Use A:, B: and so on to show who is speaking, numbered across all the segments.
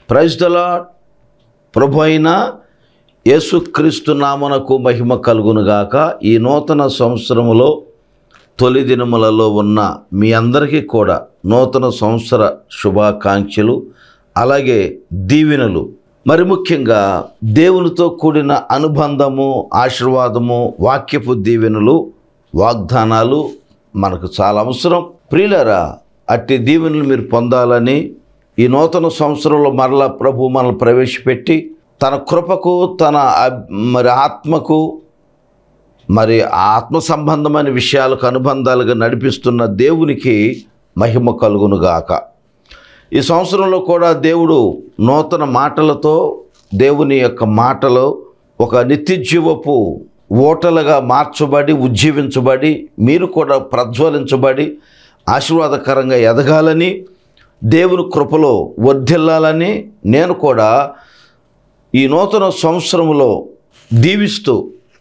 A: praise దలా ప్రభు అయిన యేసుక్రీస్తు నామనకు మహిమ కలుగునుగాక ఈ నూతన సంవత్సరములో తొలి దినములలో ఉన్న మీ అందరికీ కూడా నూతన సంవత్సర శుభాకాంక్షలు అలాగే దీవెనలు మరి ముఖ్యంగా దేవునితో కూడిన అనుబంధము ఆశీర్వాదము వాక్యపు దీవెనలు వాగ్దానాలు మనకు చాలా అవసరం ప్రియులరా అట్టి దీవెనలు మీరు పొందాలని ఈ నూతన సంవత్సరంలో మరలా ప్రభు మనల్ని ప్రవేశపెట్టి తన కృపకు తన అబ్- మరి ఆత్మకు మరి ఆ ఆత్మ సంబంధమైన విషయాలకు అనుబంధాలుగా నడిపిస్తున్న దేవునికి మహిమ కలుగునుగాక ఈ సంవత్సరంలో కూడా దేవుడు నూతన మాటలతో దేవుని యొక్క మాటలు ఒక నిత్యజీవపు ఓటలుగా మార్చబడి ఉజ్జీవించబడి మీరు కూడా ప్రజ్వలించబడి ఆశీర్వాదకరంగా ఎదగాలని దేవుని కృపలో వర్ధిల్లాలని నేను కూడా ఈ నూతన సంవత్సరంలో దీవిస్తూ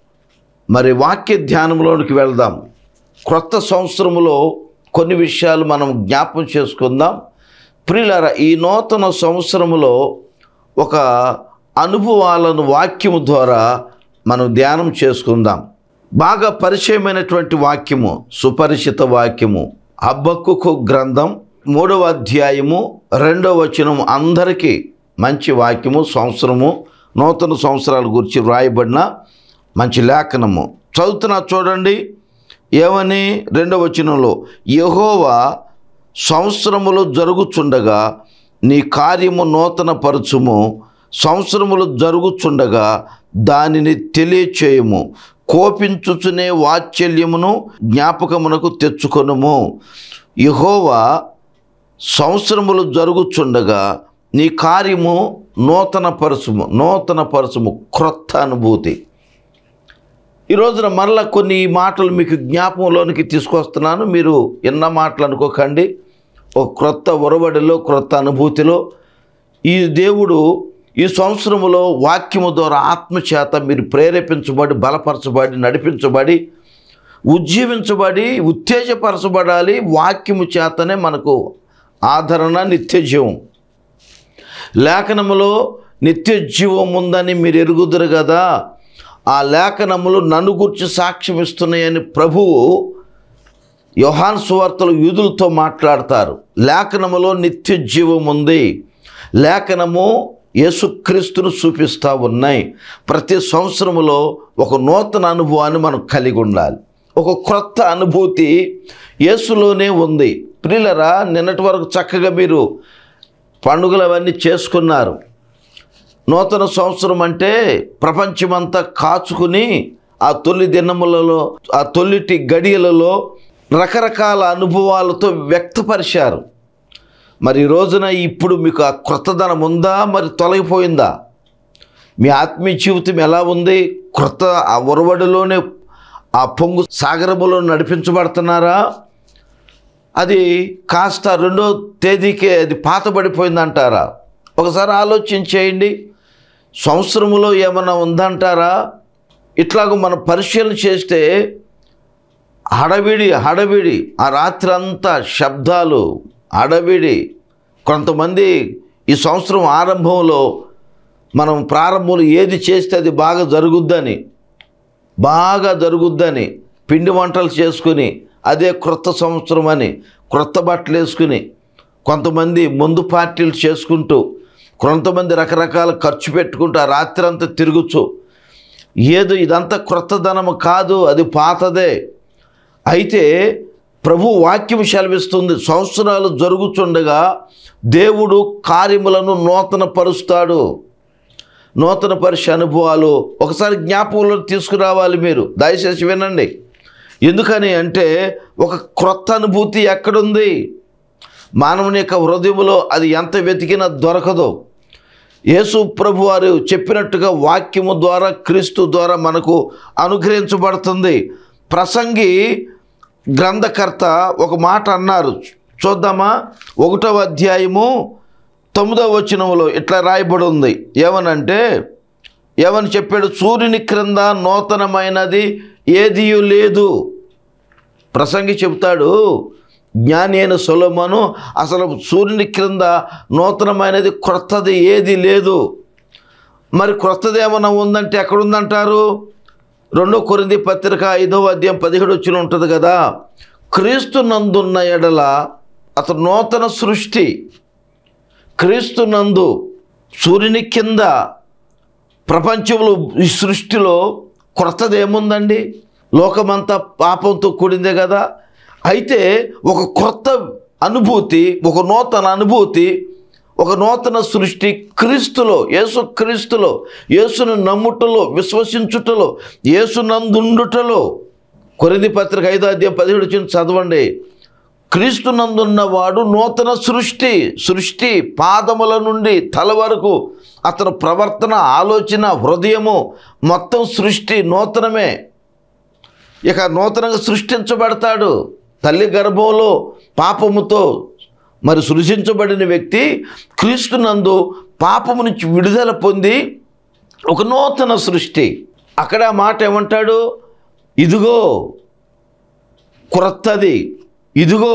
A: మరి వాక్య ధ్యానంలోనికి వెళ్దాం క్రొత్త సంవత్సరములో కొన్ని విషయాలు మనం జ్ఞాపం చేసుకుందాం ప్రియులారా ఈ నూతన సంవత్సరములో ఒక అనుభవాలను వాక్యము ద్వారా మనం ధ్యానం చేసుకుందాం బాగా పరిచయమైనటువంటి వాక్యము సుపరిచిత వాక్యము హబ్బక్కుకు గ్రంథం మూడవ అధ్యాయము రెండవ వచనం అందరికీ మంచి వాక్యము సంవత్సరము నూతన సంవత్సరాల గురించి వ్రాయబడిన మంచి లేఖనము చదువుతున్నా చూడండి ఏమని రెండవ వచనంలో యహోవా సంవత్సరములు జరుగుచుండగా నీ కార్యము నూతన పరచుము సంవత్సరములు జరుగుచుండగా దానిని తెలియచేయము కోపించుచునే వాత్సల్యమును జ్ఞాపకమునకు తెచ్చుకొనుము యహోవా సంవత్సరములు జరుగుచుండగా నీ కార్యము నూతన పరచుము నూతన పరచుము క్రొత్త అనుభూతి ఈ రోజున మరలా కొన్ని మాటలు మీకు జ్ఞాపకంలోనికి తీసుకొస్తున్నాను మీరు ఎన్న మాటలు అనుకోకండి ఒక క్రొత్త ఒరవడిలో క్రొత్త అనుభూతిలో ఈ దేవుడు ఈ సంవత్సరములో వాక్యము ద్వారా ఆత్మచేత మీరు ప్రేరేపించబడి బలపరచబడి నడిపించబడి ఉజ్జీవించబడి ఉత్తేజపరచబడాలి వాక్యము చేతనే మనకు ఆదరణ నిత్యజీవం లేఖనములో నిత్య జీవం ఉందని మీరు ఎరుగుదురు కదా ఆ లేఖనములు నన్ను గురించి సాక్ష్యం ఇస్తున్నాయని ప్రభువు యోహాన్ సువార్తలు యూదులతో మాట్లాడతారు లేఖనములో నిత్య జీవం ఉంది లేఖనము యేసుక్రీస్తును చూపిస్తూ ఉన్నాయి ప్రతి సంవత్సరములో ఒక నూతన అనుభవాన్ని మనం కలిగి ఉండాలి ఒక క్రొత్త అనుభూతి యేసులోనే ఉంది ప్రియులరా నిన్నటి వరకు చక్కగా మీరు పండుగలు అవన్నీ చేసుకున్నారు నూతన సంవత్సరం అంటే ప్రపంచమంతా కాచుకుని ఆ తొలి దినములలో ఆ తొలిటి గడియలలో రకరకాల అనుభవాలతో వ్యక్తపరిచారు మరి ఈ రోజున ఇప్పుడు మీకు ఆ క్రొత్తదనం ఉందా మరి తొలగిపోయిందా మీ ఆత్మీయ జీవితం ఎలా ఉంది క్రొత్త ఆ ఒరవడిలోనే ఆ పొంగు సాగరములో నడిపించబడుతున్నారా అది కాస్త రెండో తేదీకే అది పాతబడిపోయిందంటారా ఒకసారి ఆలోచించేయండి సంవత్సరములో ఏమైనా ఉందంటారా ఇట్లాగ మనం పరిశీలన చేస్తే హడవిడి హడవిడి ఆ రాత్రి అంతా శబ్దాలు హడవిడి కొంతమంది ఈ సంవత్సరం ఆరంభంలో మనం ప్రారంభంలో ఏది చేస్తే అది బాగా జరుగుద్దని బాగా జరుగుద్దని పిండి వంటలు చేసుకుని అదే క్రొత్త సంవత్సరం అని క్రొత్త బట్టలు వేసుకుని కొంతమంది ముందు పార్టీలు చేసుకుంటూ కొంతమంది రకరకాల ఖర్చు పెట్టుకుంటూ ఆ రాత్రి అంతా తిరుగుచు ఏదో ఇదంతా క్రొత్తదనము కాదు అది పాతదే అయితే ప్రభు వాక్యం సెలవిస్తుంది సంవత్సరాలు జరుగుతుండగా దేవుడు కార్యములను నూతన పరుస్తాడు నూతన పరిచయ అనుభవాలు ఒకసారి జ్ఞాపకంలో తీసుకురావాలి మీరు దయచేసి వినండి ఎందుకని అంటే ఒక క్రొత్త అనుభూతి ఎక్కడుంది మానవుని యొక్క హృదయంలో అది ఎంత వెతికినా దొరకదు యేసు ప్రభు వారు చెప్పినట్టుగా వాక్యము ద్వారా క్రీస్తు ద్వారా మనకు అనుగ్రహించబడుతుంది ప్రసంగి గ్రంథకర్త ఒక మాట అన్నారు చూద్దామా ఒకటవ అధ్యాయము తొమ్మిదవ వచనంలో ఇట్లా రాయబడి ఉంది ఏమనంటే ఏమని చెప్పాడు సూర్యుని క్రింద నూతనమైనది ఏదియు లేదు ప్రసంగి చెప్తాడు జ్ఞాని అయిన సొలొమోను అసలు సూర్యుని క్రింద నూతనమైనది క్రొత్తది ఏది లేదు మరి క్రొత్తది ఏమైనా ఉందంటే ఎక్కడ ఉందంటారు రెండో కొరింది పత్రిక ఐదవ అధ్యాయం పదిహేడు వచ్చిన ఉంటుంది కదా క్రీస్తు నందున్న ఎడల అతను నూతన సృష్టి క్రీస్తు నందు సూర్యుని కింద ప్రపంచంలో ఈ సృష్టిలో క్రొత్తది ఏముందండి లోకమంతా పాపంతో కూడిందే కదా అయితే ఒక క్రొత్త అనుభూతి ఒక నూతన అనుభూతి ఒక నూతన సృష్టి క్రీస్తులో యేసు క్రీస్తులో యేసును నమ్ముటలో విశ్వసించుటలో యేసు నందుండుటలో కొరింది పత్రిక ఐదో అధ్యాయం పదిహేడు వచ్చిన చదవండి క్రీస్తు నందున్నవాడు నూతన సృష్టి సృష్టి పాదముల నుండి తల వరకు అతని ప్రవర్తన ఆలోచన హృదయము మొత్తం సృష్టి నూతనమే ఇక నూతనంగా సృష్టించబడతాడు తల్లి గర్భంలో పాపముతో మరి సృజించబడిన వ్యక్తి క్రీస్తునందు పాపము నుంచి విడుదల పొంది ఒక నూతన సృష్టి అక్కడ ఆ మాట ఏమంటాడు ఇదిగో క్రొత్తది ఇదిగో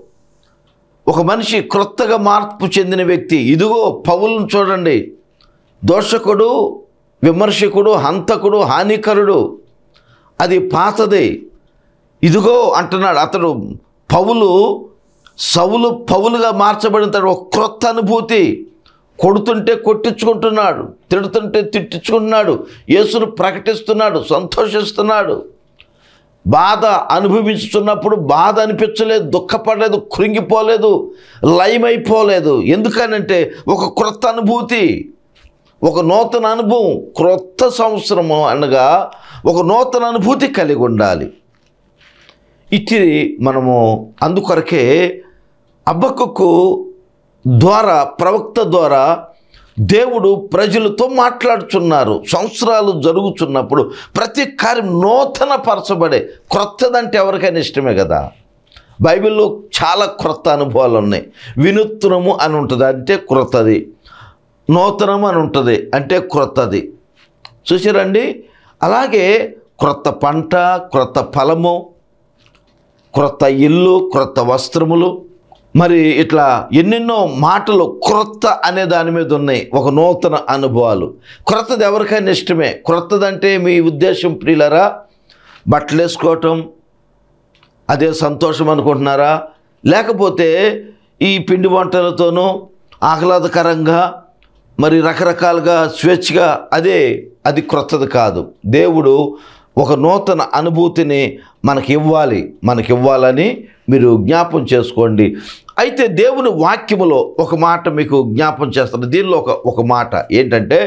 A: ఒక మనిషి క్రొత్తగా మార్పు చెందిన వ్యక్తి ఇదిగో పౌలను చూడండి దోషకుడు విమర్శకుడు హంతకుడు హానికరుడు అది పాతది ఇదిగో అంటున్నాడు అతడు పౌలు సవులు పౌలుగా మార్చబడిన తర్వాత ఒక క్రొత్త అనుభూతి కొడుతుంటే కొట్టించుకుంటున్నాడు తిడుతుంటే తిట్టించుకుంటున్నాడు యేసును ప్రకటిస్తున్నాడు సంతోషిస్తున్నాడు బాధ అనుభవిస్తున్నప్పుడు బాధ అనిపించలేదు దుఃఖపడలేదు కృంగిపోలేదు లయమైపోలేదు ఎందుకనంటే ఒక క్రొత్త అనుభూతి ఒక నూతన అనుభవం క్రొత్త సంవత్సరము అనగా ఒక నూతన అనుభూతి కలిగి ఉండాలి ఇట్టి మనము అందుకొరకే అబ్బక్కకు ద్వారా ప్రవక్త ద్వారా దేవుడు ప్రజలతో మాట్లాడుచున్నారు సంవత్సరాలు జరుగుతున్నప్పుడు ప్రతి కార్యం నూతన పరచబడే క్రొత్తదంటే ఎవరికైనా ఇష్టమే కదా బైబిల్లో చాలా క్రొత్త అనుభవాలు ఉన్నాయి వినూత్నము అని ఉంటుంది అంటే క్రొత్తది నూతనం అని ఉంటుంది అంటే క్రొత్తది చూసారండి అలాగే క్రొత్త పంట క్రొత్త ఫలము క్రొత్త ఇల్లు క్రొత్త వస్త్రములు మరి ఇట్లా ఎన్నెన్నో మాటలు క్రొత్త అనే దాని మీద ఉన్నాయి ఒక నూతన అనుభవాలు క్రొత్తది ఎవరికైనా ఇష్టమే క్రొత్తదంటే మీ ఉద్దేశం ప్రియులరా బట్టలు వేసుకోవటం అదే సంతోషం అనుకుంటున్నారా లేకపోతే ఈ పిండి వంటలతోనూ ఆహ్లాదకరంగా మరి రకరకాలుగా స్వేచ్ఛగా అదే అది క్రొత్తది కాదు దేవుడు ఒక నూతన అనుభూతిని మనకి ఇవ్వాలి మనకి ఇవ్వాలని మీరు జ్ఞాపం చేసుకోండి అయితే దేవుని వాక్యములో ఒక మాట మీకు జ్ఞాపం చేస్తాను దీనిలో ఒక ఒక మాట ఏంటంటే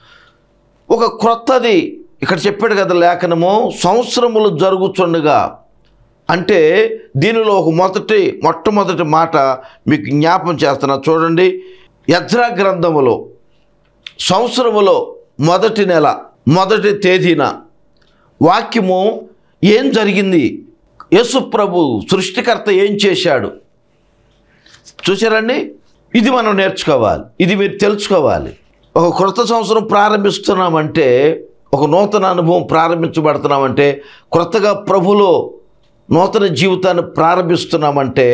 A: ఒక క్రొత్తది ఇక్కడ చెప్పాడు కదా లేఖనము సంవత్సరములు జరుగుతుండగా అంటే దీనిలో ఒక మొదటి మొట్టమొదటి మాట మీకు జ్ఞాపం చేస్తున్నా చూడండి యజ్రా గ్రంథములో సంవత్సరములో మొదటి నెల మొదటి తేదీన వాక్యము ఏం జరిగింది యేసు ప్రభు సృష్టికర్త ఏం చేశాడు చూసారండి ఇది మనం నేర్చుకోవాలి ఇది మీరు తెలుసుకోవాలి ఒక క్రొత్త సంవత్సరం ప్రారంభిస్తున్నామంటే ఒక నూతన అనుభవం ప్రారంభించబడుతున్నామంటే క్రొత్తగా ప్రభులో నూతన జీవితాన్ని ప్రారంభిస్తున్నామంటే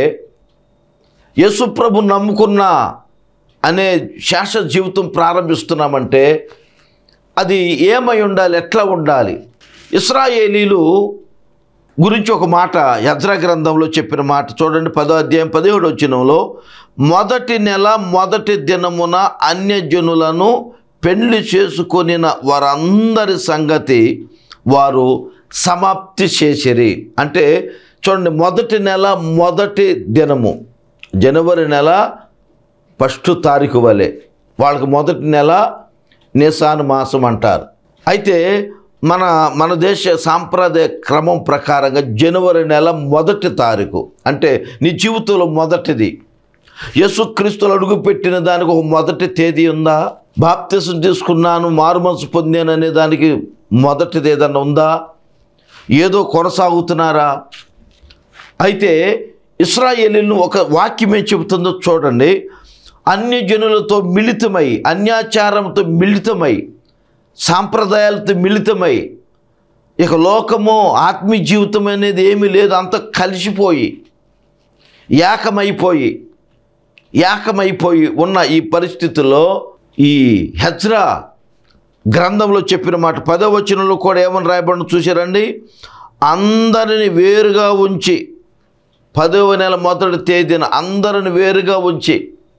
A: యేసు ప్రభు నమ్ముకున్న అనే శాశ్వత జీవితం ప్రారంభిస్తున్నామంటే అది ఏమై ఉండాలి ఎట్లా ఉండాలి ఇస్రాయేలీలు గురించి ఒక మాట యజ్ర గ్రంథంలో చెప్పిన మాట చూడండి పదో అధ్యాయం పదిహేడు వచ్చినంలో మొదటి నెల మొదటి దినమున అన్యజనులను పెళ్లి చేసుకొనిన వారందరి సంగతి వారు సమాప్తి చేసిరి అంటే చూడండి మొదటి నెల మొదటి దినము జనవరి నెల ఫస్ట్ తారీఖు వలె వాళ్ళకి మొదటి నెల నిసాన్ మాసం అంటారు అయితే మన మన దేశ సాంప్రదాయ క్రమం ప్రకారంగా జనవరి నెల మొదటి తారీఖు అంటే నీ జీవితంలో మొదటిది యేసుక్రీస్తులు అడుగుపెట్టిన దానికి ఒక మొదటి తేదీ ఉందా బాప్తిసం తీసుకున్నాను మారుమనసు పొందాను అనే దానికి మొదటిది ఏదన్నా ఉందా ఏదో కొనసాగుతున్నారా అయితే ఇస్రాయేలీలను ఒక వాక్యం ఏం చెబుతుందో చూడండి అన్య జనులతో మిళితమై అన్యాచారంతో మిళితమై సాంప్రదాయాలతో మిళితమై ఇక లోకము ఆత్మీయ జీవితం అనేది ఏమీ లేదు అంత కలిసిపోయి ఏకమైపోయి ఏకమైపోయి ఉన్న ఈ పరిస్థితుల్లో ఈ హెజ్రా గ్రంథంలో చెప్పిన మాట పదో వచనంలో కూడా ఏమని రాయబడిన చూశారండి అందరిని వేరుగా ఉంచి పదవ నెల మొదటి తేదీన అందరిని వేరుగా ఉంచి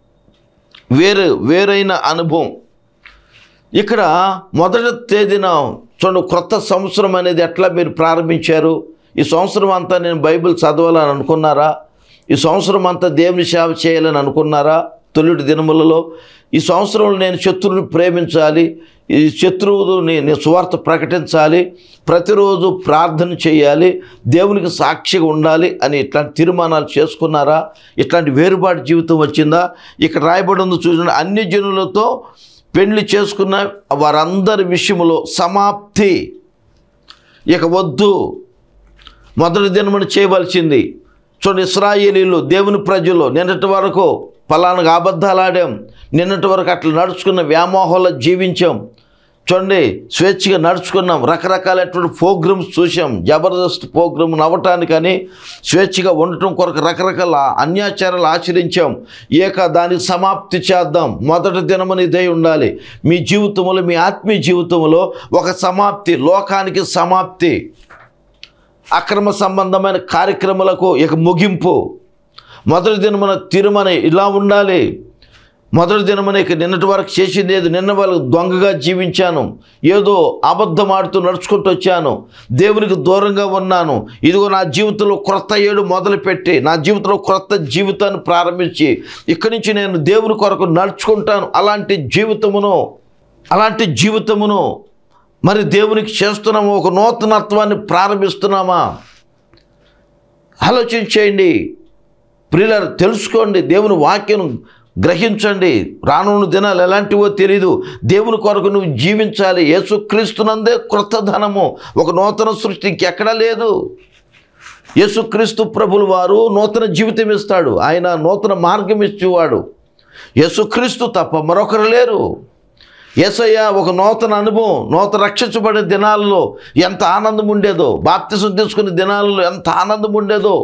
A: వేరు వేరైన అనుభవం ఇక్కడ మొదటి తేదీన చూడండి క్రొత్త సంవత్సరం అనేది ఎట్లా మీరు ప్రారంభించారు ఈ సంవత్సరం అంతా నేను బైబిల్ చదవాలని అనుకున్నారా ఈ సంవత్సరం అంతా దేవుని సేవ చేయాలని అనుకున్నారా తొలిటి దినములలో ఈ సంవత్సరంలో నేను శత్రువుని ప్రేమించాలి ఈ శత్రువుని నేను సువార్త ప్రకటించాలి ప్రతిరోజు ప్రార్థన చేయాలి దేవునికి సాక్షిగా ఉండాలి అని ఇట్లాంటి తీర్మానాలు చేసుకున్నారా ఇట్లాంటి వేరుబాటు జీవితం వచ్చిందా ఇక్కడ రాయబడి ఉంది చూసిన అన్ని జనులతో పెళ్లి చేసుకున్న వారందరి విషయంలో సమాప్తి ఇక వద్దు మొదటి దినమును చేయవలసింది చూడండి ఇస్రాయేలీలు దేవుని ప్రజలు నిన్నటి వరకు పలానాగా అబద్ధాలు ఆడాం నిన్నటి వరకు అట్లా నడుచుకున్న వ్యామోహంలో జీవించాం చూడండి స్వేచ్ఛగా నడుచుకున్నాం రకరకాలైనటువంటి ప్రోగ్రామ్స్ చూసాం జబర్దస్త్ ప్రోగ్రామ్ నవ్వటానికని స్వేచ్ఛగా ఉండటం కొరకు రకరకాల అన్యాచారాలు ఆచరించాం ఏక దానికి సమాప్తి చేద్దాం మొదటి దినమని ఇదే ఉండాలి మీ జీవితంలో మీ ఆత్మీయ జీవితంలో ఒక సమాప్తి లోకానికి సమాప్తి అక్రమ సంబంధమైన కార్యక్రమాలకు ఇక ముగింపు మొదటి దినమున తిరుమల ఇలా ఉండాలి మొదటి దినమున ఇక నిన్నటి వరకు చేసింది ఏది నిన్న వాళ్ళకి దొంగగా జీవించాను ఏదో అబద్ధం ఆడుతూ నడుచుకుంటూ వచ్చాను దేవునికి దూరంగా ఉన్నాను ఇదిగో నా జీవితంలో క్రొత్త ఏడు మొదలుపెట్టి నా జీవితంలో క్రొత్త జీవితాన్ని ప్రారంభించి ఇక్కడి నుంచి నేను దేవుని కొరకు నడుచుకుంటాను అలాంటి జీవితమును అలాంటి జీవితమును మరి దేవునికి చేస్తున్నాము ఒక నూతనత్వాన్ని ప్రారంభిస్తున్నామా ఆలోచించేయండి ప్రియులారు తెలుసుకోండి దేవుని వాక్యం గ్రహించండి రానున్న దినాలు ఎలాంటివో తెలీదు దేవుని కొరకు నువ్వు జీవించాలి యేసుక్రీస్తునందే క్రొత్త ధనము ఒక నూతన సృష్టి ఇంకెక్కడా లేదు యేసుక్రీస్తు ప్రభుల వారు నూతన జీవితం ఇస్తాడు ఆయన నూతన మార్గం ఇచ్చేవాడు యేసుక్రీస్తు తప్ప మరొకరు లేరు యేసయ్య ఒక నూతన అనుభవం నూతన రక్షించబడే దినాల్లో ఎంత ఆనందం ఉండేదో బాప్తిసం తీసుకునే దినాలలో ఎంత ఆనందం ఉండేదో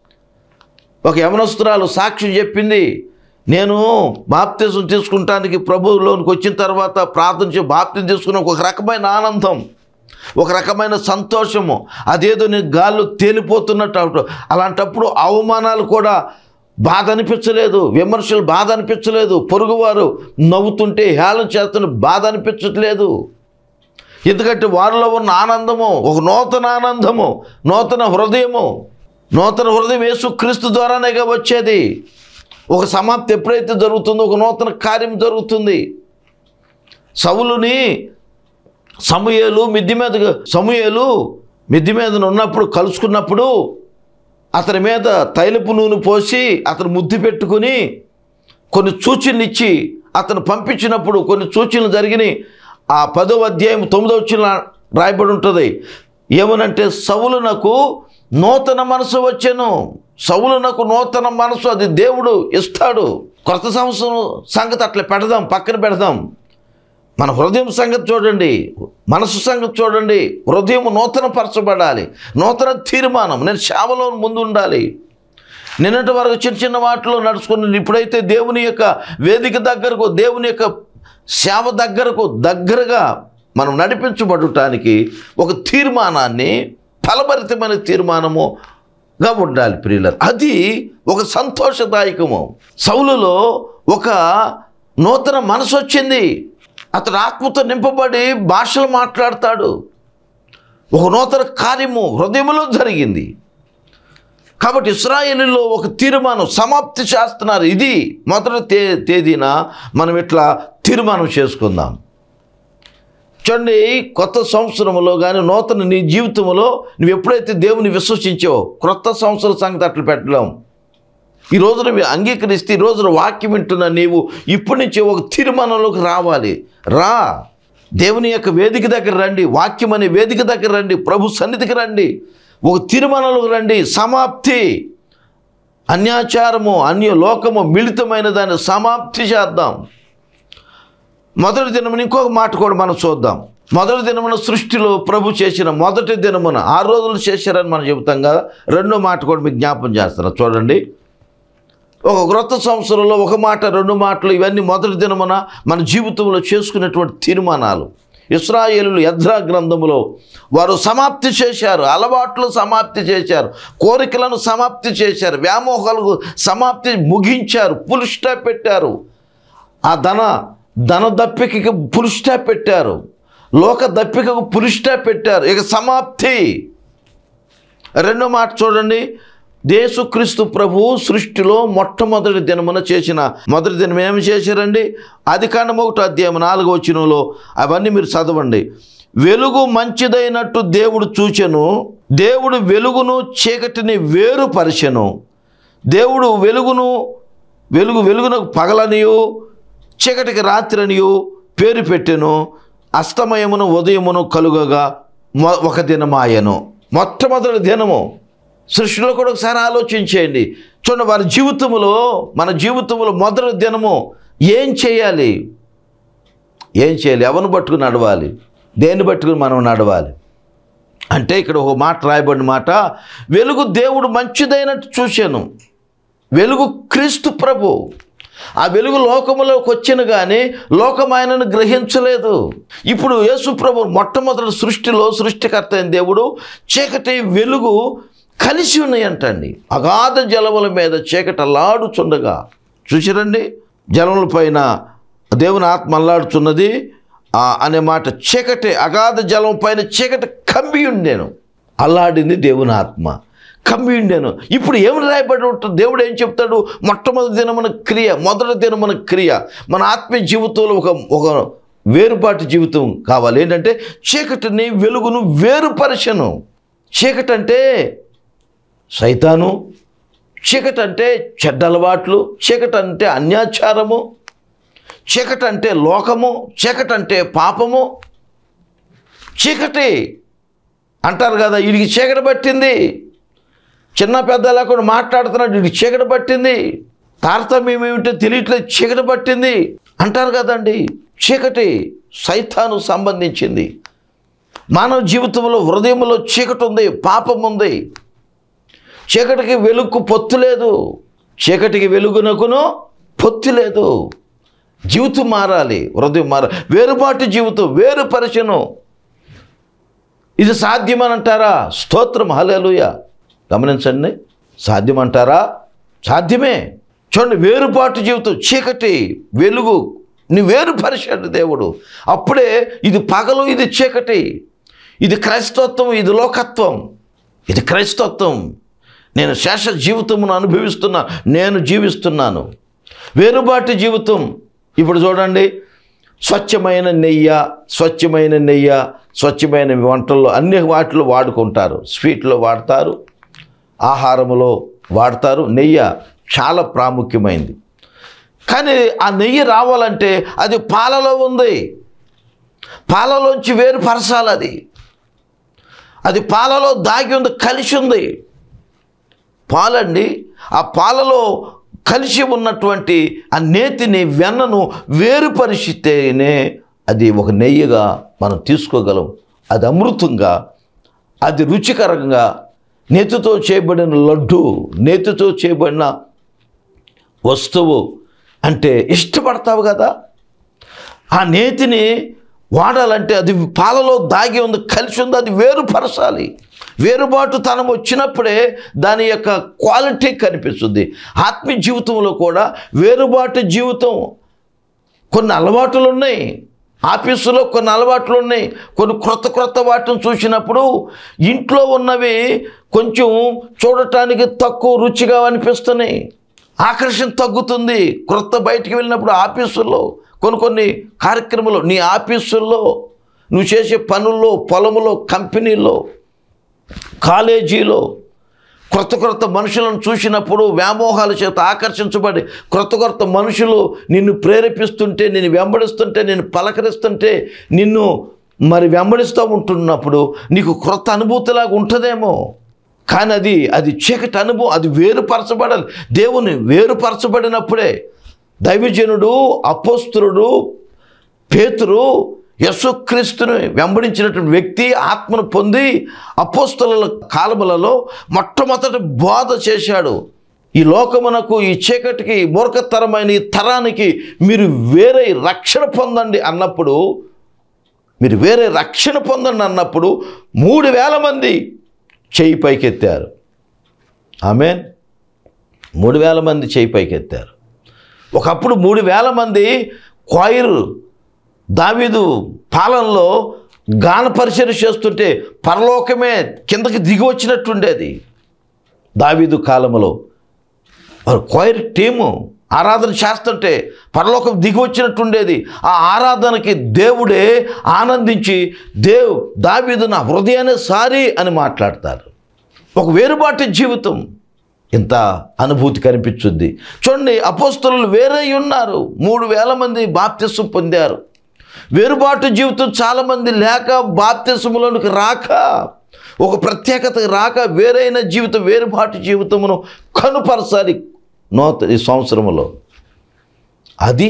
A: ఒక యమనస్తురాలు సాక్ష్యం చెప్పింది నేను బాప్తిజం తీసుకుంటానికి ప్రభువులోనికి వచ్చిన తర్వాత ప్రార్థన చేసి బాప్తిజం తీసుకున్న ఒక రకమైన ఆనందం ఒక రకమైన సంతోషము అదేదో నేను గాల్లో తేలిపోతున్నట్టు అప్పుడు అలాంటప్పుడు అవమానాలు కూడా బాధ అనిపించలేదు విమర్శలు బాధ అనిపించలేదు పొరుగువారు నవ్వుతుంటే హేళన చేస్తున్న బాధ అనిపించట్లేదు ఎందుకంటే వారిలో ఉన్న ఆనందము ఒక నూతన ఆనందము నూతన హృదయము నూతన హృదయం యేసు క్రీస్తు ద్వారానేగా వచ్చేది ఒక సమాప్తి ఎప్పుడైతే జరుగుతుందో ఒక నూతన కార్యం జరుగుతుంది సవులుని సమూయేలు మిద్ది మీద సమూయేలు మిద్ది మీద ఉన్నప్పుడు కలుసుకున్నప్పుడు అతని మీద తైలపు నూనె పోసి అతను ముద్దు పెట్టుకుని కొన్ని సూచనలు ఇచ్చి అతను పంపించినప్పుడు కొన్ని సూచనలు జరిగినాయి ఆ పదో అధ్యాయం తొమ్మిదో వచ్చిన రాయబడి ఉంటుంది ఏమనంటే సవులునకు నూతన మనసు వచ్చాను సవులునకు నూతన మనసు అది దేవుడు ఇస్తాడు కొత్త సంవత్సరం సంగతి అట్లా పెడదాం పక్కన పెడదాం మన హృదయం సంగతి చూడండి మనసు సంగతి చూడండి హృదయం నూతన పరచబడాలి నూతన తీర్మానం నేను సేవలో ముందు ఉండాలి నిన్నటి వరకు చిన్న చిన్న వాటిలో నడుచుకుని ఇప్పుడైతే దేవుని యొక్క వేదిక దగ్గరకు దేవుని యొక్క సేవ దగ్గరకు దగ్గరగా మనం నడిపించబడటానికి ఒక తీర్మానాన్ని ఫలభరితమైన తీర్మానముగా ఉండాలి ప్రియులర్ అది ఒక సంతోషదాయకము సౌలులో ఒక నూతన మనసు వచ్చింది అతడు ఆత్మతో నింపబడి భాషలు మాట్లాడతాడు ఒక నూతన కార్యము హృదయంలో జరిగింది కాబట్టి ఇస్రాయేలీలో ఒక తీర్మానం సమాప్తి చేస్తున్నారు ఇది మొదటి తే తేదీన మనం ఇట్లా తీర్మానం చేసుకుందాం చూడండి కొత్త సంవత్సరంలో కానీ నూతన నీ జీవితంలో నువ్వు ఎప్పుడైతే దేవుని విశ్వసించావో క్రొత్త సంవత్సర సంగతి అట్లా పెట్టలేం ఈ రోజున మీరు అంగీకరిస్తే ఈ రోజున వాక్యం వింటున్న నీవు ఇప్పటి నుంచి ఒక తీర్మానంలోకి రావాలి రా దేవుని యొక్క వేదిక దగ్గర రండి వాక్యం అనే వేదిక దగ్గర రండి ప్రభు సన్నిధికి రండి ఒక తీర్మానంలోకి రండి సమాప్తి అన్యాచారము అన్య లోకము మిళితమైన దాన్ని సమాప్తి చేద్దాం మొదటి దినమున ఇంకొక మాట కూడా మనం చూద్దాం మొదటి దినమున సృష్టిలో ప్రభు చేసిన మొదటి దినమున ఆరు రోజులు చేశారని మనం చెబుతాం కదా రెండో మాట కూడా మీకు జ్ఞాపం చేస్తాను చూడండి ఒక క్రొత్త సంవత్సరంలో ఒక మాట రెండు మాటలు ఇవన్నీ మొదటి దినమున మన జీవితంలో చేసుకునేటువంటి తీర్మానాలు ఇస్రాయేలులు యద్రా గ్రంథములో వారు సమాప్తి చేశారు అలవాట్లు సమాప్తి చేశారు కోరికలను సమాప్తి చేశారు వ్యామోహాలకు సమాప్తి ముగించారు పుల్ స్టాప్ పెట్టారు ఆ ధన ధన దప్పికకి పుల్ స్టాప్ పెట్టారు లోక దప్పికకు పుల్ స్టాప్ పెట్టారు ఇక సమాప్తి రెండో మాట చూడండి దేశుక్రీస్తు ప్రభు సృష్టిలో మొట్టమొదటి దినమున చేసిన మొదటి దినం ఏమి చేశారండి అది కాండం ఒకటి అధ్యాయం నాలుగో వచ్చినలో అవన్నీ మీరు చదవండి వెలుగు మంచిదైనట్టు దేవుడు చూచెను దేవుడు వెలుగును చీకటిని వేరుపరిచెను దేవుడు వెలుగును వెలుగు వెలుగునకు పగలనియు చీకటికి రాత్రనియు పేరు పెట్టెను అస్తమయమును ఉదయమును కలుగగా మొ ఒక దినమాయను మొట్టమొదటి దినము సృష్టిలో కూడా ఒకసారి ఆలోచించేయండి చూడండి వారి జీవితంలో మన జీవితంలో మొదటి దినము ఏం చేయాలి ఏం చేయాలి ఎవరిని పట్టుకుని నడవాలి దేన్ని పట్టుకుని మనం నడవాలి అంటే ఇక్కడ ఒక మాట రాయబడిన మాట వెలుగు దేవుడు మంచిదైనట్టు చూశాను వెలుగు క్రీస్తు ప్రభు ఆ వెలుగు లోకములోకి వచ్చిన కానీ లోకం ఆయనను గ్రహించలేదు ఇప్పుడు యేసు ప్రభు మొట్టమొదటి సృష్టిలో సృష్టికర్త అయిన దేవుడు చీకటి వెలుగు కలిసి ఉన్నాయంటండి అగాధ జలముల మీద చీకటి అల్లాడుచుండగా చూసిరండి జలముల పైన దేవుని ఆత్మ అల్లాడుచున్నది ఆ అనే మాట చీకటి అగాధ జలం పైన చీకటి కమ్మి ఉండేను అల్లాడింది దేవుని ఆత్మ కమ్మి ఉండేను ఇప్పుడు ఏమి రాయబడి ఉంటుంది దేవుడు ఏం చెప్తాడు మొట్టమొదటి దినమున క్రియ మొదటి దినమున క్రియ మన ఆత్మీయ జీవితంలో ఒక ఒక వేరుపాటు జీవితం కావాలి ఏంటంటే చీకటిని వెలుగును వేరుపరచను చీకటి అంటే సైతాను చీకటి అంటే చెడ్డ అలవాట్లు చీకటి అంటే అన్యాచారము చీకటి అంటే లోకము చీకటి అంటే పాపము చీకటి అంటారు కదా వీడికి చీకటి పట్టింది చిన్న పెద్ద లేకుండా మాట్లాడుతున్నాడు వీడికి చీకటి పట్టింది తారతమ్యం ఏమిటో తెలియట్లేదు చీకటి పట్టింది అంటారు కదండి చీకటి సైతాను సంబంధించింది మానవ జీవితంలో హృదయంలో చీకటి ఉంది పాపం ఉంది చీకటికి వెలుగు పొత్తు లేదు చీకటికి వెలుగునకును పొత్తు లేదు జీవితం మారాలి హృదయం మార వేరుబాటు జీవితం వేరుపరచను ఇది సాధ్యమనంటారా స్తోత్రం హలేలుయ గమనించండి సాధ్యమంటారా సాధ్యమే చూడండి వేరుపాటు జీవితం చీకటి వెలుగు నీ వేరుపరిచాడు దేవుడు అప్పుడే ఇది పగలు ఇది చీకటి ఇది క్రైస్తవత్వం ఇది లోకత్వం ఇది క్రైస్తవత్వం నేను శేష జీవితమును అనుభవిస్తున్నా నేను జీవిస్తున్నాను వేరుబాటు జీవితం ఇప్పుడు చూడండి స్వచ్ఛమైన నెయ్య స్వచ్ఛమైన నెయ్య స్వచ్ఛమైన వంటల్లో అన్ని వాటిలో వాడుకుంటారు స్వీట్లో వాడతారు ఆహారములో వాడతారు నెయ్యి చాలా ప్రాముఖ్యమైంది కానీ ఆ నెయ్యి రావాలంటే అది పాలలో ఉంది పాలలోంచి వేరు పరచాలి అది అది పాలలో దాగి ఉంది కలిసి ఉంది పాలండి ఆ పాలలో కలిసి ఉన్నటువంటి ఆ నేతిని వెన్నను వేరుపరిచితేనే అది ఒక నెయ్యిగా మనం తీసుకోగలం అది అమృతంగా అది రుచికరంగా నేతితో చేయబడిన లడ్డు నేతితో చేయబడిన వస్తువు అంటే ఇష్టపడతావు కదా ఆ నేతిని వాడాలంటే అది పాలలో దాగి ఉంది కలిసి ఉంది అది వేరుపరచాలి వేరుబాటు తనం వచ్చినప్పుడే దాని యొక్క క్వాలిటీ కనిపిస్తుంది ఆత్మీయ జీవితంలో కూడా వేరుబాటు జీవితం కొన్ని అలవాట్లు ఉన్నాయి ఆఫీసులో కొన్ని అలవాట్లు ఉన్నాయి కొన్ని క్రొత్త క్రొత్త వాటిని చూసినప్పుడు ఇంట్లో ఉన్నవి కొంచెం చూడటానికి తక్కువ రుచిగా అనిపిస్తున్నాయి ఆకర్షణ తగ్గుతుంది క్రొత్త బయటికి వెళ్ళినప్పుడు ఆఫీసుల్లో కొన్ని కొన్ని కార్యక్రమాలు నీ ఆఫీసుల్లో నువ్వు చేసే పనుల్లో పొలములో కంపెనీలో కాలేజీలో క్రొత్త క్రొత్త మనుషులను చూసినప్పుడు వ్యామోహాల చేత ఆకర్షించబడి క్రొత్త క్రొత్త మనుషులు నిన్ను ప్రేరేపిస్తుంటే నిన్ను వెంబడిస్తుంటే నిన్ను పలకరిస్తుంటే నిన్ను మరి వెంబడిస్తూ ఉంటున్నప్పుడు నీకు క్రొత్త అనుభూతిలాగా ఉంటుందేమో కానీ అది అది చీకటి అనుభవం అది వేరుపరచబడాలి దేవుని వేరుపరచబడినప్పుడే దైవజనుడు అపోస్తులుడు పేతురు యశుక్రీస్తుని వెంబడించినటువంటి వ్యక్తి ఆత్మను పొంది అపోస్తుల కాలములలో మొట్టమొదటి బోధ చేశాడు ఈ లోకమునకు ఈ చీకటికి మూర్ఖతరమైన ఈ తరానికి మీరు వేరే రక్షణ పొందండి అన్నప్పుడు మీరు వేరే రక్షణ పొందండి అన్నప్పుడు మూడు వేల మంది చేయి పైకెత్తారు ఆమెన్ మూడు వేల మంది చేయి పైకెత్తారు ఒకప్పుడు మూడు వేల మంది క్వైర్ దావీదు పాలనలో గాన పరిచయం చేస్తుంటే పరలోకమే కిందకి దిగి వచ్చినట్టుండేది దావీదు కాలంలో వారు క్వైర్ టీము ఆరాధన చేస్తుంటే పరలోకం దిగి వచ్చినట్టుండేది ఆ ఆరాధనకి దేవుడే ఆనందించి దేవ్ దావీదు నా హృదయాన్ని సారి అని మాట్లాడతారు ఒక వేరుబాటు జీవితం ఇంత అనుభూతి కనిపించుద్ది చూడండి అపోస్తలు వేరే ఉన్నారు మూడు వేల మంది బాప్తిసం పొందారు వేరుబాటు జీవితం చాలామంది లేక బాప్తిసంలోనికి రాక ఒక ప్రత్యేకత రాక వేరైన జీవితం వేరుబాటు జీవితమును కనుపరచాలి నూత ఈ సంవత్సరంలో అది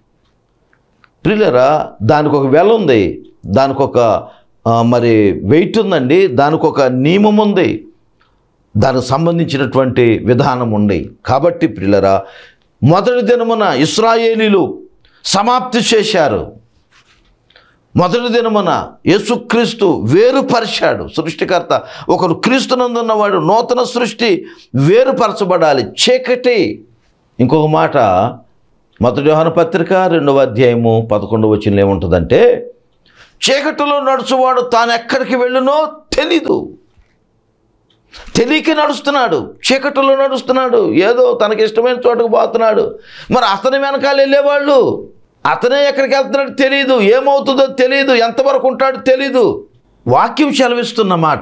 A: ప్రియులరా దానికి ఒక వెల ఉంది దానికి ఒక ఆ, మరి వెయిట్ ఉందండి దానికి ఒక నియమం ఉంది దానికి సంబంధించినటువంటి విధానం ఉంది కాబట్టి ప్రియులరా మొదటి దినమున ఇస్రాయేలీలు సమాప్తి చేశారు మొదటి దినమున యేసుక్రీస్తు వేరుపరిచాడు సృష్టికర్త ఒకరు క్రీస్తునందున్నవాడు నూతన సృష్టి వేరుపరచబడాలి చీకటి ఇంకొక మాట మొదటి యోహాను పత్రిక రెండవ అధ్యాయము పదకొండవ వచ్చిన ఏముంటుందంటే చీకటిలో నడుచువాడు తాను ఎక్కడికి వెళ్ళునో తెలీదు తెలియక నడుస్తున్నాడు చీకటిలో నడుస్తున్నాడు ఏదో తనకి ఇష్టమైన చోటుకు పోతున్నాడు మరి అతని వెనకాల వెళ్ళేవాళ్ళు అతనే ఎక్కడికి వెళ్తున్నాడు తెలియదు ఏమవుతుందో తెలియదు ఎంతవరకు ఉంటాడో తెలీదు వాక్యం సెలవిస్తున్న మాట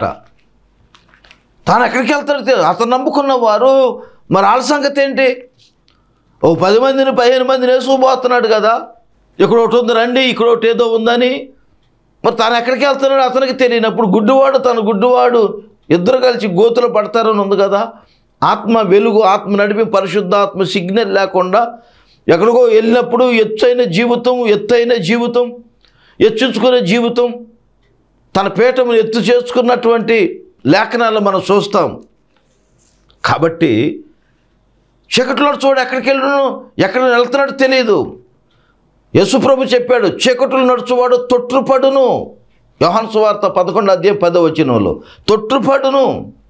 A: తాను ఎక్కడికి వెళ్తాడో తెలియదు అతను నమ్ముకున్న వారు మరి వాళ్ళ సంగతి ఏంటి ఓ పది మందిని పదిహేను మందిని వేసుకుపోతున్నాడు కదా ఇక్కడ ఒకటి ఉంది రండి ఇక్కడ ఒకటి ఏదో ఉందని మరి తను ఎక్కడికి వెళ్తున్నాడు అతనికి తెలియనప్పుడు గుడ్డివాడు తన గుడ్డివాడు ఇద్దరు కలిసి గోతులు పడతారని ఉంది కదా ఆత్మ వెలుగు ఆత్మ నడిపి పరిశుద్ధాత్మ సిగ్నల్ లేకుండా ఎక్కడికో వెళ్ళినప్పుడు ఎత్తైన జీవితం ఎత్తైన జీవితం హెచ్చించుకునే జీవితం తన పీఠమును ఎత్తు చేసుకున్నటువంటి లేఖనాలు మనం చూస్తాం కాబట్టి చీకటిలో చూడు ఎక్కడికి వెళ్ళను ఎక్కడ వెళ్తున్నాడో తెలియదు యశుప్రభు చెప్పాడు చీకటులు నడుచువాడు తొట్టుపడును యోహాను సువార్త పదకొండు అధ్యాయం పదో వచ్చినలో తొట్టుపడును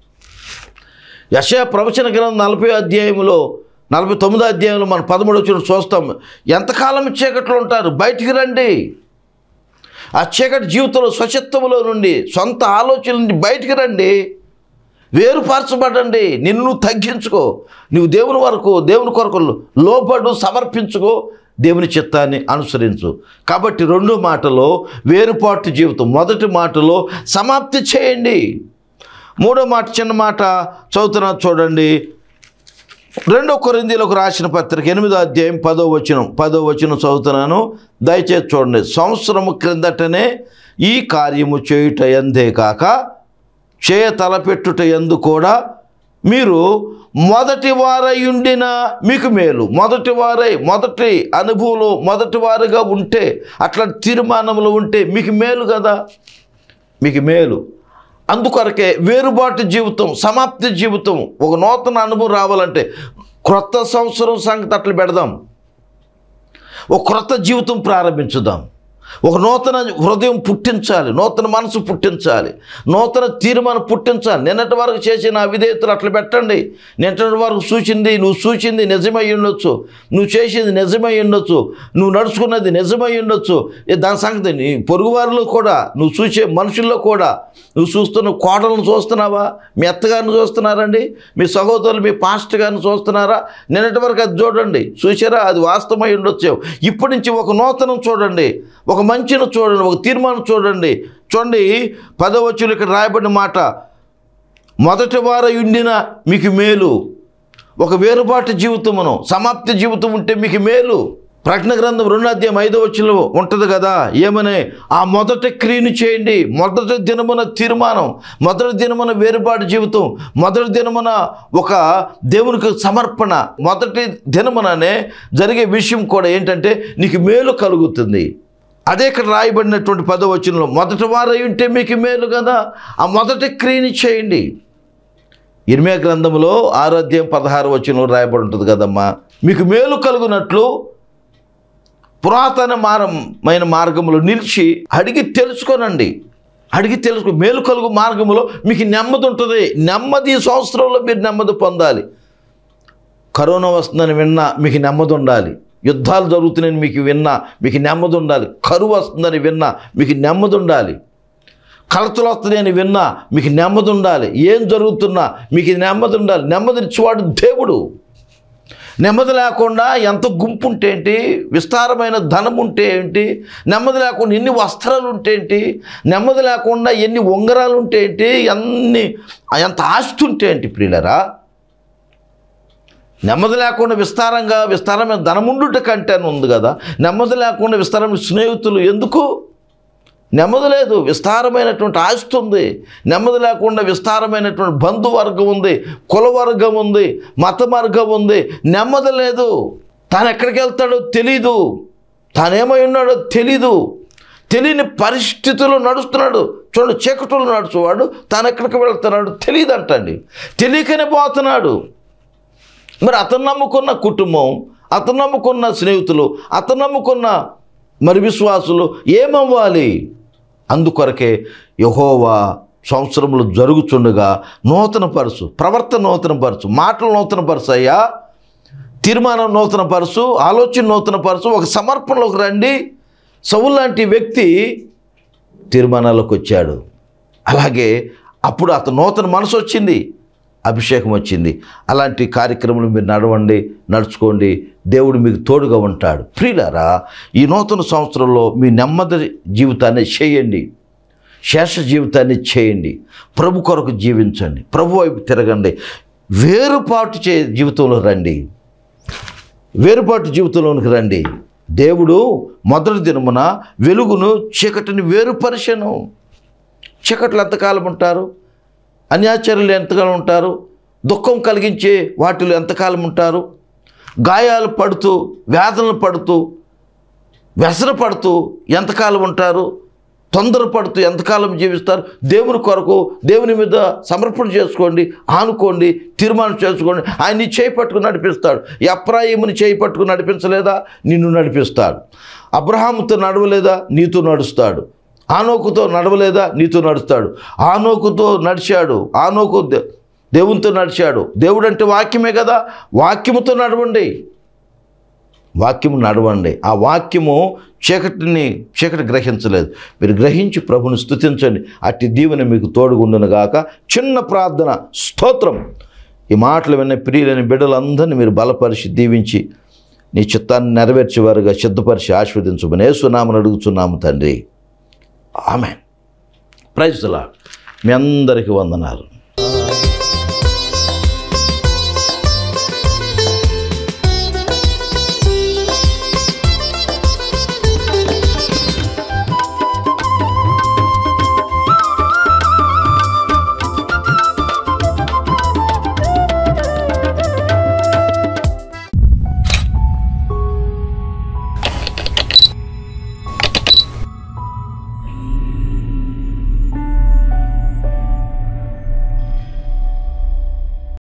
A: యశయ ప్రవచన గ్రంథం నలభై అధ్యాయంలో నలభై తొమ్మిదో అధ్యాయంలో మనం పదమూడు వచ్చిన చూస్తాం ఎంతకాలం చీకట్లో ఉంటారు బయటికి రండి ఆ చీకటి జీవితంలో స్వచ్ఛత్వములో నుండి సొంత ఆలోచనల నుండి బయటికి రండి వేరుపరచబడండి నిన్ను నువ్వు తగ్గించుకో నువ్వు దేవుని వరకు దేవుని కొరకు లోపడు సమర్పించుకో దేవుని చిత్తాన్ని అనుసరించు కాబట్టి రెండు మాటలో వేరుపాటు జీవితం మొదటి మాటలో సమాప్తి చేయండి మూడో మాట చిన్న మాట చదువుతున్నా చూడండి రెండో కొరిందీలకు రాసిన పత్రిక ఎనిమిదో అధ్యాయం పదో వచనం పదో వచనం చదువుతున్నాను దయచేసి చూడండి సంవత్సరము క్రిందటనే ఈ కార్యము చేయుట ఎందే కాక చేయ తలపెట్టుట ఎందు కూడా మీరు మొదటి వారై ఉండిన మీకు మేలు మొదటి వారై మొదటి అనుభవంలో మొదటి వారుగా ఉంటే అట్లా తీర్మానంలో ఉంటే మీకు మేలు కదా మీకు మేలు అందుకొరకే వేరుబాటు జీవితం సమాప్తి జీవితం ఒక నూతన అనుభవం రావాలంటే క్రొత్త సంవత్సరం సంగతి అట్లా పెడదాం ఒక క్రొత్త జీవితం ప్రారంభించుదాం ఒక నూతన హృదయం పుట్టించాలి నూతన మనసు పుట్టించాలి నూతన తీర్మానం పుట్టించాలి నిన్నటి వరకు చేసిన విధేయతలు అట్లా పెట్టండి నిన్నటి వరకు సూచింది నువ్వు సూచింది నిజమై ఉండొచ్చు నువ్వు చేసింది నిజమై ఉండొచ్చు నువ్వు నడుచుకున్నది నిజమై ఉండొచ్చు ఏ దాని సంగతి నీ పొరుగువారిలో కూడా నువ్వు చూసే మనుషుల్లో కూడా నువ్వు చూస్తున్న కోడలను చూస్తున్నావా మీ అత్తగారిని చూస్తున్నారండి మీ సహోదరులు మీ పాస్టర్ గారిని చూస్తున్నారా నిన్నటి వరకు అది చూడండి చూసారా అది వాస్తవమై ఉండొచ్చు ఇప్పటి నుంచి ఒక నూతనం చూడండి ఒక మంచిని చూడండి ఒక తీర్మానం చూడండి చూడండి పదవచ్చులు ఇక్కడ రాయబడిన మాట మొదటి వార ఉండిన మీకు మేలు ఒక వేరుబాటు జీవితమును సమాప్తి జీవితం ఉంటే మీకు మేలు ప్రకటన గ్రంథం రెండు అధ్యాయం ఐదో వచ్చిలో ఉంటుంది కదా ఏమని ఆ మొదటి క్రియను చేయండి మొదటి దినమున తీర్మానం మొదటి దినమున వేరుబాటు జీవితం మొదటి దినమున ఒక దేవునికి సమర్పణ మొదటి దినముననే జరిగే విషయం కూడా ఏంటంటే నీకు మేలు కలుగుతుంది అదే ఇక్కడ రాయబడినటువంటి పదవచనంలో మొదటి వారై ఉంటే మీకు మేలు కదా ఆ మొదటి క్రియని చేయండి ఇర్మియా గ్రంథంలో ఆరోగ్యం పదహారు వచనంలో రాయబడి ఉంటుంది కదమ్మా మీకు మేలు కలుగునట్లు పురాతన మారమైన మార్గంలో నిలిచి అడిగి తెలుసుకోనండి అడిగి తెలుసుకో మేలు కలుగు మార్గంలో మీకు నెమ్మది ఉంటుంది నెమ్మది ఈ సంవత్సరంలో మీరు నెమ్మది పొందాలి కరోనా వస్తుందని విన్నా మీకు నెమ్మది ఉండాలి యుద్ధాలు జరుగుతున్నాయని మీకు విన్నా మీకు నెమ్మది ఉండాలి కరువు వస్తుందని విన్నా మీకు నెమ్మది ఉండాలి కలతలు వస్తున్నాయని విన్నా మీకు నెమ్మది ఉండాలి ఏం జరుగుతున్నా మీకు నెమ్మది ఉండాలి నెమ్మదినిచ్చేవాడు దేవుడు నెమ్మది లేకుండా ఎంత గుంపు ఉంటే ఏంటి విస్తారమైన ధనం ఉంటే ఏంటి నెమ్మది లేకుండా ఎన్ని వస్త్రాలు ఉంటే ఏంటి నెమ్మది లేకుండా ఎన్ని ఉంగరాలు ఉంటే ఏంటి ఎన్ని ఎంత ఆస్తి ఉంటే ఏంటి ప్రియులరా నెమ్మది లేకుండా విస్తారంగా విస్తారమైన ధనముండుట కంటే అని ఉంది కదా నెమ్మది లేకుండా విస్తారమైన స్నేహితులు ఎందుకు నెమ్మది లేదు విస్తారమైనటువంటి ఆస్తి ఉంది నెమ్మది లేకుండా విస్తారమైనటువంటి బంధువర్గం ఉంది కులవర్గం ఉంది మత మార్గం ఉంది నెమ్మది లేదు తాను ఎక్కడికి వెళ్తాడో తెలీదు తానేమై ఉన్నాడో తెలీదు తెలియని పరిస్థితుల్లో నడుస్తున్నాడు చూడండి చీకటులు నడుచువాడు తాను ఎక్కడికి వెళ్తున్నాడు తెలియదు అంటండి తెలియకనే పోతున్నాడు మరి అతను నమ్ముకున్న కుటుంబం అతను నమ్ముకున్న స్నేహితులు అతను నమ్ముకున్న మరి విశ్వాసులు ఏమవ్వాలి అందుకొరకే యహోవా సంవత్సరములు జరుగుచుండగా నూతన పరుసు ప్రవర్తన నూతన పరుసు మాటలు నూతన పరుసు అయ్యా తీర్మానం నూతన పరుసు ఆలోచన నూతన పరుసు ఒక సమర్పణలోకి రండి సౌలు లాంటి వ్యక్తి తీర్మానాలకు వచ్చాడు అలాగే అప్పుడు అతను నూతన మనసు వచ్చింది అభిషేకం వచ్చింది అలాంటి కార్యక్రమాలు మీరు నడవండి నడుచుకోండి దేవుడు మీకు తోడుగా ఉంటాడు ప్రియులారా ఈ నూతన సంవత్సరంలో మీ నెమ్మది జీవితాన్ని చేయండి శేష జీవితాన్ని చేయండి ప్రభు కొరకు జీవించండి ప్రభు వైపు తిరగండి వేరుపాటు చే జీవితంలో రండి వేరుపాటు జీవితంలోనికి రండి దేవుడు మొదటి దినమున వెలుగును చీకటిని వేరుపరిచను చీకట్లు ఎంతకాలం ఉంటారు అన్యాచర్యులు ఎంతకాలం ఉంటారు దుఃఖం కలిగించే వాటిలో ఎంతకాలం ఉంటారు గాయాలు పడుతూ వేదనలు పడుతూ వ్యసన పడుతూ ఎంతకాలం ఉంటారు తొందరపడుతూ ఎంతకాలం జీవిస్తారు దేవుని కొరకు దేవుని మీద సమర్పణ చేసుకోండి ఆనుకోండి తీర్మానం చేసుకోండి ఆయన్ని చేయి పట్టుకుని నడిపిస్తాడు ఎప్రాయిముని చేయి పట్టుకుని నడిపించలేదా నిన్ను నడిపిస్తాడు అబ్రహాముతో నడవలేదా నీతో నడుస్తాడు ఆనోకుతో నడవలేదా నీతో నడుస్తాడు ఆనోకుతో నడిచాడు ఆనోకు దే- దేవునితో నడిచాడు దేవుడు అంటే వాక్యమే కదా వాక్యముతో నడవండి వాక్యము నడవండి ఆ వాక్యము చీకటిని చీకటి గ్రహించలేదు మీరు గ్రహించి ప్రభుని స్తుతించండి అట్టి దీవెన మీకు తోడుగుండును గాక చిన్న ప్రార్థన స్తోత్రం ఈ మాటలు విన్న ప్రియులైన బిడ్డలందరినీ మీరు బలపరిచి దీవించి నీ చిత్తాన్ని నెరవేర్చేవారుగా సిద్ధపరిచి ఆస్వాదించమని ఏసునామని అడుగుతున్నాము తండ్రి ఆమె ప్రైజ్లా మీ అందరికీ వందనాలు